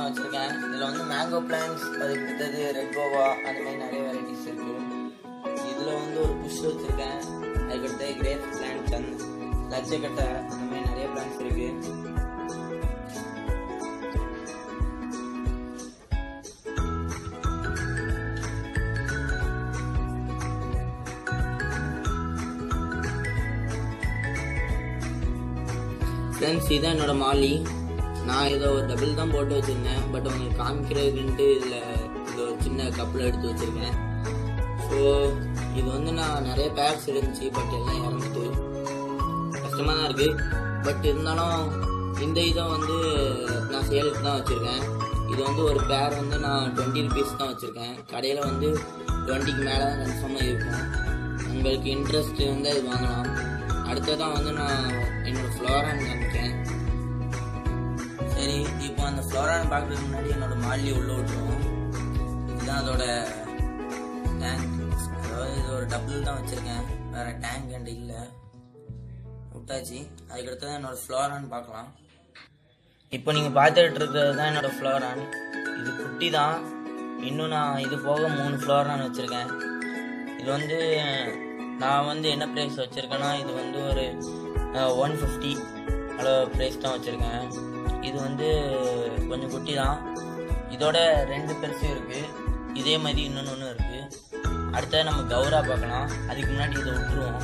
நான் வச்சுருக்கேன் இதில் வந்து மேங்கோ பிளான்ஸ் அதுக்கு அடுத்தது ரெட் கோவா அந்த மாதிரி நிறைய வெரைட்டிஸ் இருக்கு இதில் வந்து ஒரு புஷ் வச்சுருக்கேன் அதுக்கடுத்து கிரேப் பிளான்ஸ் அந்த லட்சக்கட்டை அந்த மாதிரி நிறைய பிளான்ஸ் இருக்கு ஃப்ரெண்ட்ஸ் இதான் என்னோட மாலி நான் இதை ஒரு டபுள் தான் போட்டு வச்சுருந்தேன் பட் உங்களுக்கு காமிக்கிறதுக்குன்ட்டு இதில் இது ஒரு சின்ன கப்பில் எடுத்து வச்சுருக்கேன் ஸோ இது வந்து நான் நிறைய பேர்ஸ் இருந்துச்சு பட் எல்லாம் இறந்துட்டு கஷ்டமாக தான் இருக்குது பட் இருந்தாலும் இந்த இதை வந்து நான் சேலுக்கு தான் வச்சுருக்கேன் இது வந்து ஒரு பேர் வந்து நான் டுவெண்ட்டி ருபீஸ் தான் வச்சுருக்கேன் கடையில் வந்து டுவெண்ட்டிக்கு மேலே தான் கன்ஃபார்மாக இருக்கும் உங்களுக்கு இன்ட்ரெஸ்ட் வந்து அது வாங்கலாம் அடுத்ததான் வந்து நான் என்னோட ஃப்ளோரான் காமிக்கேன் சரி இப்போ அந்த ஃப்ளோரான் பார்க்கறதுக்கு முன்னாடி என்னோட மாலி உள்ள விட்டுருவோம் இதுதான் அதோட டேங்க் அதாவது இது ஒரு டபுள் தான் வச்சுருக்கேன் வேற டேங்க் அண்ட் இல்லை விட்டாச்சு அதுக்கடுத்து தான் என்னோட ஃப்ளோரான் பார்க்கலாம் இப்போ நீங்கள் பார்த்துட்டு இருக்கிறது தான் என்னோட ஃப்ளோரான் இது குட்டி தான் இன்னும் நான் இது போக மூணு ஃப்ளோரான் வச்சுருக்கேன் இது வந்து நான் வந்து என்ன ப்ரைஸ் வச்சுருக்கேன்னா இது வந்து ஒரு ஒன் ஃபிஃப்டி அவ்வளோ ப்ரைஸ் தான் வச்சுருக்கேன் இது வந்து கொஞ்சம் குட்டி தான் இதோட ரெண்டு பெருசு இருக்குது இதே மாதிரி இன்னொன்று ஒன்று இருக்குது அடுத்தது நம்ம கௌரா பார்க்கலாம் அதுக்கு முன்னாடி இதை விட்டுருவோம்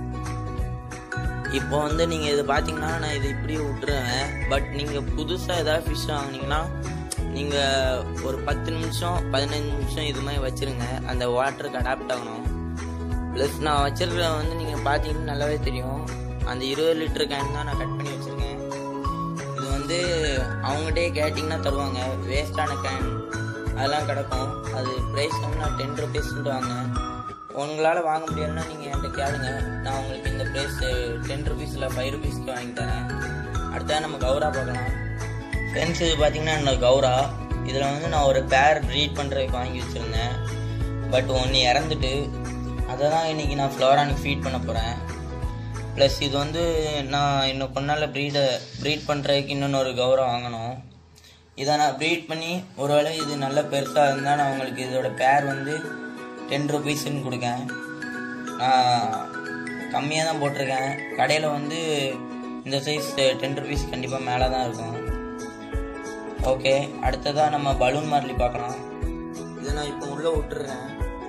இப்போ வந்து நீங்கள் இதை பார்த்தீங்கன்னா நான் இதை இப்படியே விட்டுருவேன் பட் நீங்கள் புதுசாக ஏதாவது ஃபிஷ் வாங்கினீங்கன்னா நீங்கள் ஒரு பத்து நிமிஷம் பதினஞ்சு நிமிஷம் இது மாதிரி வச்சுருங்க அந்த வாட்டருக்கு அடாப்ட் ஆகணும் ப்ளஸ் நான் வச்சிருக்கிற வந்து நீங்கள் பார்த்தீங்கன்னா நல்லாவே தெரியும் அந்த இருபது லிட்டர் கேன் தான் நான் கட் பண்ணி வச்சுருக்கேன் இது வந்து அவங்ககிட்டே கேட்டிங்கன்னா தருவாங்க வேஸ்டான கேன் அதெல்லாம் கிடக்கும் அது ப்ரைஸ் வந்து நான் டென் ருபீஸ்ன்ட்டு வாங்கினேன் உங்களால் வாங்க முடியலன்னா நீங்கள் என்கிட்ட கேளுங்க நான் உங்களுக்கு இந்த ப்ரைஸ் டென் ருபீஸில் ஃபைவ் ருபீஸ்க்கு வாங்கி தரேன் அடுத்தது நம்ம கௌரா பார்க்கலாம் ஃப்ரெண்ட்ஸ் இது பார்த்தீங்கன்னா என்னோட கௌரா இதில் வந்து நான் ஒரு பேர் ப்ரீட் பண்ணுறதுக்கு வாங்கி வச்சுருந்தேன் பட் ஒன்று இறந்துட்டு அதை தான் இன்றைக்கி நான் ஃப்ளோரானுக்கு ஃபீட் பண்ண போகிறேன் ப்ளஸ் இது வந்து நான் இன்னும் கொஞ்ச நாளில் ப்ரீடை ப்ரீட் பண்ணுறதுக்கு இன்னொன்று ஒரு கௌரவம் வாங்கணும் இதை நான் ப்ரீட் பண்ணி ஒருவேளை இது நல்ல பெருசாக இருந்தால் நான் உங்களுக்கு இதோட பேர் வந்து டென் ருபீஸ்ன்னு கொடுக்கேன் நான் கம்மியாக தான் போட்டிருக்கேன் கடையில் வந்து இந்த சைஸ் டென் ருபீஸ் கண்டிப்பாக மேலே தான் இருக்கும் ஓகே அடுத்ததாக நம்ம பலூன் மார்லி பார்க்கலாம் இதை நான் இப்போ உள்ளே விட்டுறேன்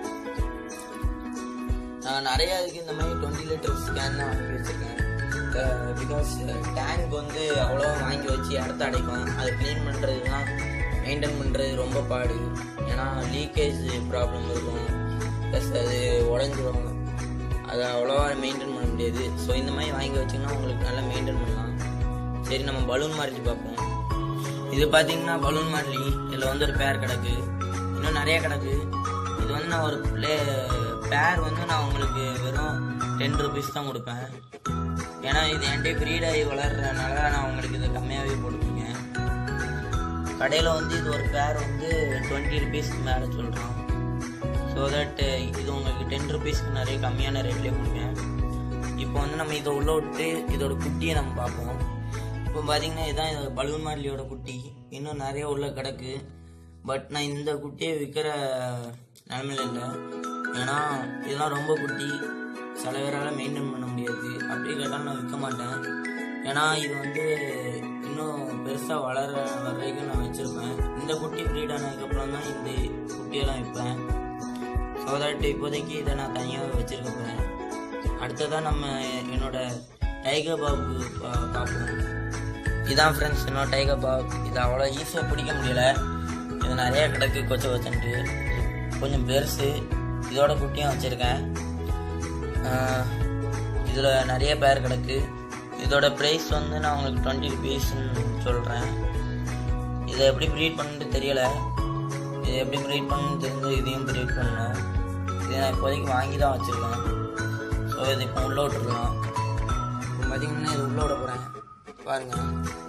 நான் நிறைய இதுக்கு இந்த மாதிரி டுவெண்ட்டி லிட்டர் ஸ்கேன் தான் வாங்கி வச்சுருக்கேன் பிகாஸ் டேங்க் வந்து அவ்வளோ வாங்கி வச்சு இடத்த அடைக்கும் அதை க்ளீன் பண்ணுறதுலாம் மெயின்டைன் பண்ணுறது ரொம்ப பாடு ஏன்னா லீக்கேஜ் ப்ராப்ளம் இருக்கும் ப்ளஸ் அது உடஞ்சிரும் அதை அவ்வளோவா மெயின்டைன் பண்ண முடியாது ஸோ இந்த மாதிரி வாங்கி வச்சிங்கன்னா உங்களுக்கு நல்லா மெயின்டைன் பண்ணலாம் சரி நம்ம பலூன் மார்லி பார்ப்போம் இது பார்த்தீங்கன்னா பலூன் மார்லி இதில் வந்து ஒரு பேர் கிடக்கு இன்னும் நிறைய கிடக்கு இது வந்து நான் ஒரு ப்ளே பேர் வந்து நான் உங்களுக்கு வெறும் டென் ருபீஸ் தான் கொடுப்பேன் ஏன்னா இது என்கிட்ட ப்ரீட் ஆகி வளர்றதுனால நான் உங்களுக்கு இது கம்மியாகவே போட்டுருக்கேன் கடையில் வந்து இது ஒரு பேர் வந்து டுவெண்ட்டி ருபீஸ்க்கு மேலே சொல்கிறோம் ஸோ தட் இது உங்களுக்கு டென் ருபீஸ்க்கு நிறைய கம்மியான ரேட்லேயே கொடுப்பேன் இப்போ வந்து நம்ம இதை உள்ள விட்டு இதோட குட்டியை நம்ம பார்ப்போம் இப்போ பார்த்தீங்கன்னா இதுதான் இது பலூன் மார்லியோட குட்டி இன்னும் நிறைய உள்ள கிடக்கு பட் நான் இந்த குட்டியை விற்கிற நிலமையில இல்லை ஏன்னா இதெல்லாம் ரொம்ப குட்டி சில பேரால் மெயின்டைன் பண்ண முடியாது அப்படியே கேட்டாலும் நான் விற்க மாட்டேன் ஏன்னா இது வந்து இன்னும் பெருசாக வளர வர்றதுக்கு நான் வச்சுருப்பேன் இந்த குட்டி ப்ரீட் ஆனதுக்கப்புறம் தான் இந்த குட்டியெல்லாம் விற்பேன் ஸோ தட் இப்போதைக்கு இதை நான் தனியாக வச்சுருக்க போகிறேன் அடுத்ததாக நம்ம என்னோட டைகர் பாபு பா- பார்ப்போம் இதான் ஃப்ரெண்ட்ஸ் என்னோட டைகர் பாப் இது அவ்வளோ ஈஸியாக பிடிக்க முடியல இது நிறைய கிடக்கு கொச்ச கொச்சன்ட்டு கொஞ்சம் பெருசு இதோட குட்டியும் வச்சுருக்கேன் இதில் நிறைய பேர் கிடக்கு இதோட ப்ரைஸ் வந்து நான் உங்களுக்கு டுவெண்ட்டி ருபீஸ்ன்னு சொல்கிறேன் இதை எப்படி ப்ரீட் பண்ணுறது தெரியலை இதை எப்படி ப்ரீட் பண்ணணும்னு தெரிஞ்சு இதையும் ப்ரீட் பண்ணணும் இதை நான் இப்போதைக்கு வாங்கி தான் வச்சுருக்கேன் ஸோ இதை இப்போ உள்ளே விட்டுருலாம் இப்போ பார்த்தீங்கன்னா இது உள்ளே விட போகிறேன் பாருங்கள்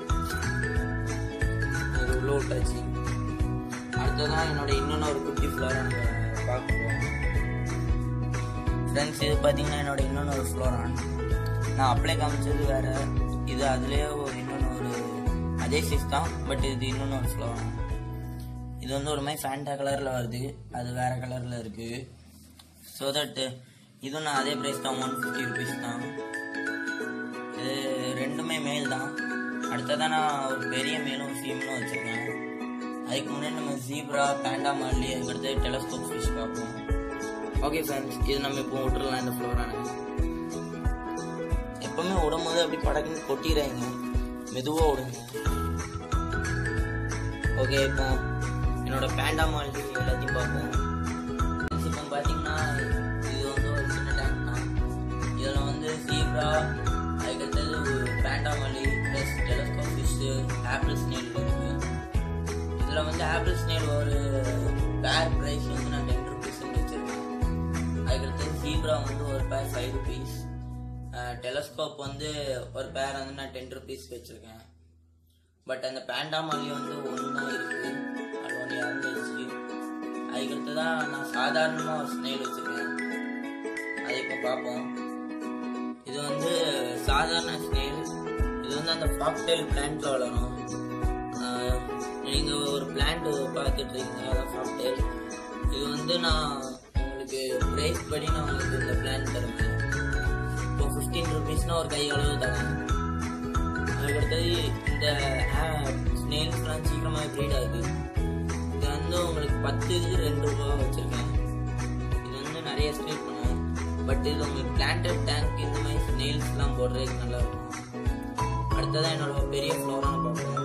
இது உள்ளே விட்டாச்சு அடுத்ததான் என்னோட இன்னொன்று ஒரு குட்டி ஃப்ளோரை நம்ம பார்க்க போகிறோம் ஃப்ரெண்ட்ஸ் இது பார்த்தீங்கன்னா என்னோட இன்னொன்று ஒரு ஃப்ளோரான் நான் அப்ளை காமிச்சது வேறு இது அதுலேயே ஒரு இன்னொன்று ஒரு அதே சைஸ் தான் பட் இது இன்னொன்று ஒரு ஃப்ளோரான் இது வந்து ஒரு மாதிரி ஃபேண்டா கலரில் வருது அது வேற கலரில் இருக்கு ஸோ தட் இதுவும் நான் அதே ப்ரைஸ் தான் ஒன் ஃபிஃப்டி ருபீஸ் தான் இது ரெண்டுமே மேல் தான் அடுத்ததான் நான் ஒரு பெரிய மேலும் ஃபீமேலும் வச்சுருக்கேன் அதுக்கு முன்னாடி நம்ம ஜீப்ரா பேண்டா மாலி அதுக்கடுத்து டெலஸ்கோப் ஃபிஷ் பார்ப்போம் ஓகே ஃப்ரெண்ட்ஸ் இது நம்ம இப்போ விட்டுறலாம் இந்த ஃப்ளோரான எப்பவுமே விடும்போது அப்படி படக்குன்னு கொட்டிடுறாங்க மெதுவாக விடுங்க ஓகே இப்போ என்னோட பேண்டா மால்டி எல்லாத்தையும் பார்ப்போம் Friends, இப்போ பார்த்தீங்கன்னா இது வந்து ஒரு சின்ன டேங்க் தான் இதில் வந்து ஜீப்ரா அதுக்கடுத்தது ஒரு பேண்டா மாலி plus telescope fish apple snail இருக்கு இதில் வந்து ஆப்பிள் ஸ்னேல் ஒரு பேர் ப்ரைஸ் வந்து நான் டென் ருபீஸ் வச்சுருக்கேன் அதுக்கடுத்து ஜீப்ரா வந்து ஒரு பேர் ஃபைவ் ருபீஸ் டெலஸ்கோப் வந்து ஒரு பேர் வந்து நான் டென் ருபீஸ் வச்சுருக்கேன் பட் அந்த பேண்டா மாலி வந்து ஒன்று தான் இருக்குது அது ஒன்று இறந்துருச்சு அதுக்கடுத்து தான் நான் சாதாரணமாக ஒரு ஸ்னேல் வச்சுருக்கேன் அதை இப்போ பார்ப்போம் இது வந்து சாதாரண ஸ்னேல் இது வந்து அந்த ஃபாக்டெயில் பிளான்ட்ல வளரும் ஆஹ் நீங்க ஒரு பிளான்ட் பார்த்துட்டு இருக்கீங்க அதான் ஃபாக்டெயில் இது வந்து நான் உங்களுக்கு பிரைஸ் படி நான் உங்களுக்கு இந்த பிளான்ட் தருவேன் இப்போ ஃபிஃப்டீன் ருபீஸ்னா ஒரு கை அளவு தரேன் அதுக்கடுத்தது இந்த ஸ்னேல்ஸ்லாம் சீக்கிரமாக ப்ரீட் ஆகுது இது வந்து உங்களுக்கு பத்து இதுக்கு ரெண்டு ரூபா வச்சுருக்கேன் இது வந்து நிறைய ஸ்னேல் பண்ணுவோம் பட் இது உங்களுக்கு பிளான்டட் டேங்க் இந்த மாதிரி ஸ்னேல்ஸ்லாம் போடுறதுக்கு நல்லா இருக்கும் அடுத்ததான் என்னோட பெரிய ஃப்ளோரான பார்ப்போம்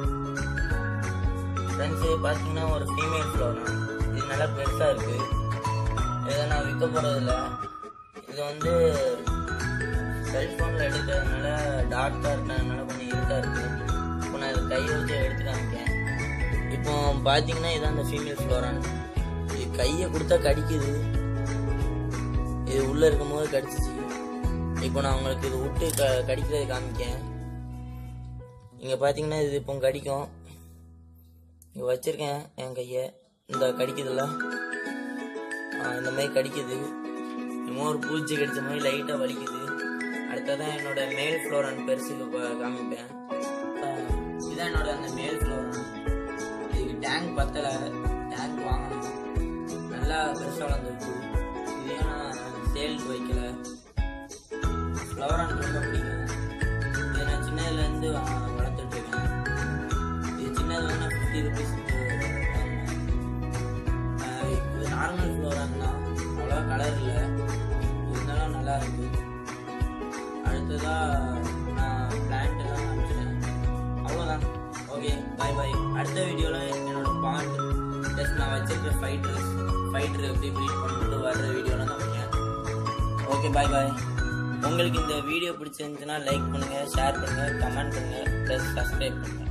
ஃப்ரெண்ட்ஸு பார்த்தீங்கன்னா ஒரு ஃபீமேல் ஃப்ளோரா இது நல்லா பெருசாக இருக்குது இதை நான் விற்க போகிறதில்ல இது வந்து செல்ஃபோனில் எடுக்கிறதுனால டார்க்காக இருக்கிறதுனால கொஞ்சம் இருட்டாக இருக்குது இப்போ நான் இதை கையை வச்சு எடுத்து காமிக்கேன் இப்போ பார்த்தீங்கன்னா இதான் அந்த ஃபீமேல் ஃப்ளோரான் இது கையை கொடுத்தா கடிக்குது இது உள்ளே இருக்கும்போது கடிச்சிச்சு இப்போ நான் உங்களுக்கு இது விட்டு க கடிக்கிறதை காமிக்கேன் இங்கே பார்த்தீங்கன்னா இது இப்போ கடிக்கும் இங்கே வச்சிருக்கேன் என் கையை இந்த கடிக்குதுல்ல ஆ, இந்த மாதிரி கடிக்குது இன்னும் ஒரு பூச்சி கடிச்ச மாதிரி லைட்டாக வலிக்குது அடுத்ததான் என்னோட மேல் ஃப்ளோரான் பெருசுக்கு பா- காமிப்பேன் ஆ, இதான் என்னோட அந்த மேல் ஃப்ளோரான் இதுக்கு டேங்க் பத்தலை டேங்க் வாங்கணும் நல்லா பெருசாக வளர்ந்துருக்கு இதையும் நான் சேலுக்கு வைக்கல ஃப்ளவரான் ரொம்ப பிடிக்கும் இதை நான் சின்னதுலேருந்து வளர்த்துட்டு இருக்கேன் இது சின்னது வந்து நான் ஃபிஃப்டி ருபீஸ் இது நார்மல் ஃப்ளோரான் தான் அவ்வளோ கலர் இல்லை இருந்தாலும் நல்லா இருக்கு அடுத்ததா நான் பிளான்ட் எல்லாம் காமிச்சிட்டேன் அவ்வளோதான் ஓகே பை பை அடுத்த வீடியோவில் என்னோட பாண்ட் ப்ளஸ் நான் வச்சிருக்க ஃபைட்டர்ஸ் ஃபைட்டர் எப்படி ப்ரீட் பண்ணிட்டு வர்ற வீடியோலாம் காமிக்கிறேன் ஓகே பை பை உங்களுக்கு இந்த வீடியோ பிடிச்சிருந்துச்சுன்னா லைக் பண்ணுங்கள் ஷேர் பண்ணுங்கள் கமெண்ட் பண்ணுங்கள் ப்ளஸ் சப்ஸ்கிரைப் பண்ணுங்கள்